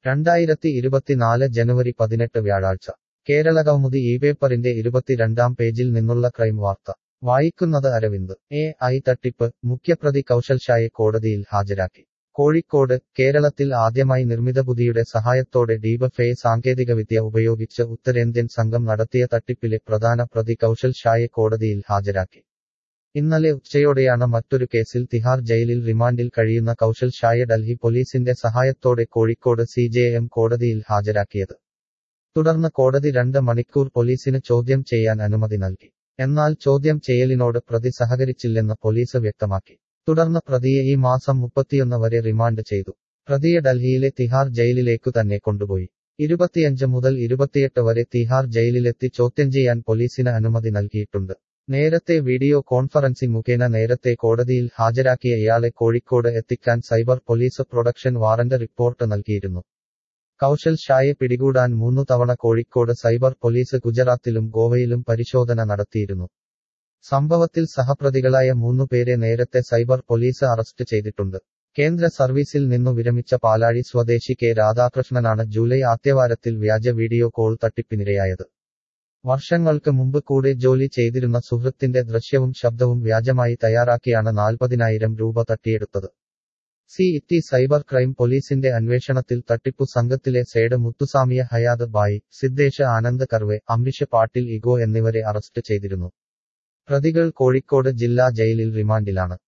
രണ്ടായിരത്തി ഇരുപത്തിനാല് ജനുവരി പതിനെട്ട് വ്യാഴാഴ്ച കേരള കൗമുദി ഈ പേപ്പറിന്റെ ഇരുപത്തിരണ്ടാം പേജിൽ നിന്നുള്ള ക്രൈം വാർത്ത വായിക്കുന്നത് അരവിന്ദ് എ ഐ തട്ടിപ്പ് മുഖ്യപ്രതി കൗശൽ ഷായെ കോടതിയിൽ ഹാജരാക്കി കോഴിക്കോട് കേരളത്തിൽ ആദ്യമായി നിർമ്മിതബുദ്ധിയുടെ സഹായത്തോടെ ഡീബഫേ സാങ്കേതികവിദ്യ ഉപയോഗിച്ച് ഉത്തരേന്ത്യൻ സംഘം നടത്തിയ തട്ടിപ്പിലെ പ്രധാന പ്രതി കൗശൽ ഷായെ കോടതിയിൽ ഹാജരാക്കി ഇന്നലെ ഉച്ചയോടെയാണ് മറ്റൊരു കേസിൽ തിഹാർ ജയിലിൽ റിമാൻഡിൽ കഴിയുന്ന കൗശൽ ഷായെ ഡൽഹി പോലീസിന്റെ സഹായത്തോടെ കോഴിക്കോട് സി കോടതിയിൽ ഹാജരാക്കിയത് തുടർന്ന് കോടതി രണ്ട് മണിക്കൂർ പോലീസിന് ചോദ്യം ചെയ്യാൻ അനുമതി നൽകി എന്നാൽ ചോദ്യം ചെയ്യലിനോട് പ്രതി സഹകരിച്ചില്ലെന്ന് പോലീസ് വ്യക്തമാക്കി തുടർന്ന് പ്രതിയെ ഈ മാസം മുപ്പത്തിയൊന്ന് വരെ റിമാൻഡ് ചെയ്തു പ്രതിയെ ഡൽഹിയിലെ തിഹാർ ജയിലിലേക്കു തന്നെ കൊണ്ടുപോയി ഇരുപത്തിയഞ്ച് മുതൽ ഇരുപത്തിയെട്ട് വരെ തിഹാർ ജയിലിലെത്തി ചോദ്യം ചെയ്യാൻ പോലീസിന് അനുമതി നൽകിയിട്ടുണ്ട് നേരത്തെ വീഡിയോ കോൺഫറൻസിംഗ് മുഖേന നേരത്തെ കോടതിയിൽ ഹാജരാക്കിയ ഇയാളെ കോഴിക്കോട് എത്തിക്കാൻ cyber police production warrant report നൽകിയിരുന്നു കൗശൽ ഷായെ പിടികൂടാൻ മൂന്നു തവണ കോഴിക്കോട് സൈബർ പോലീസ് ഗുജറാത്തിലും ഗോവയിലും പരിശോധന നടത്തിയിരുന്നു സംഭവത്തിൽ സഹപ്രതികളായ മൂന്നുപേരെ നേരത്തെ സൈബർ പോലീസ് അറസ്റ്റ് ചെയ്തിട്ടുണ്ട് കേന്ദ്ര സർവീസിൽ നിന്നു വിരമിച്ച പാലാഴി സ്വദേശി കെ രാധാകൃഷ്ണനാണ് ജൂലൈ ആദ്യവാരത്തിൽ വ്യാജ വീഡിയോ കോൾ തട്ടിപ്പിനിരയായത് വർഷങ്ങൾക്ക് മുമ്പ് കൂടെ ജോലി ചെയ്തിരുന്ന സുഹൃത്തിന്റെ ദൃശ്യവും ശബ്ദവും വ്യാജമായി തയ്യാറാക്കിയാണ് നാൽപ്പതിനായിരം രൂപ തട്ടിയെടുത്തത് സി ഇറ്റി സൈബർ ക്രൈം പോലീസിന്റെ അന്വേഷണത്തിൽ തട്ടിപ്പു സംഘത്തിലെ സേഡ് മുത്തുസാമിയ ഹയാദ് ബായി സിദ്ദേശ ആനന്ദ് കർവെ അംബിഷ് പാട്ടിൽ ഇഗോ എന്നിവരെ അറസ്റ്റ് ചെയ്തിരുന്നു പ്രതികൾ കോഴിക്കോട് ജില്ലാ ജയിലിൽ റിമാൻഡിലാണ്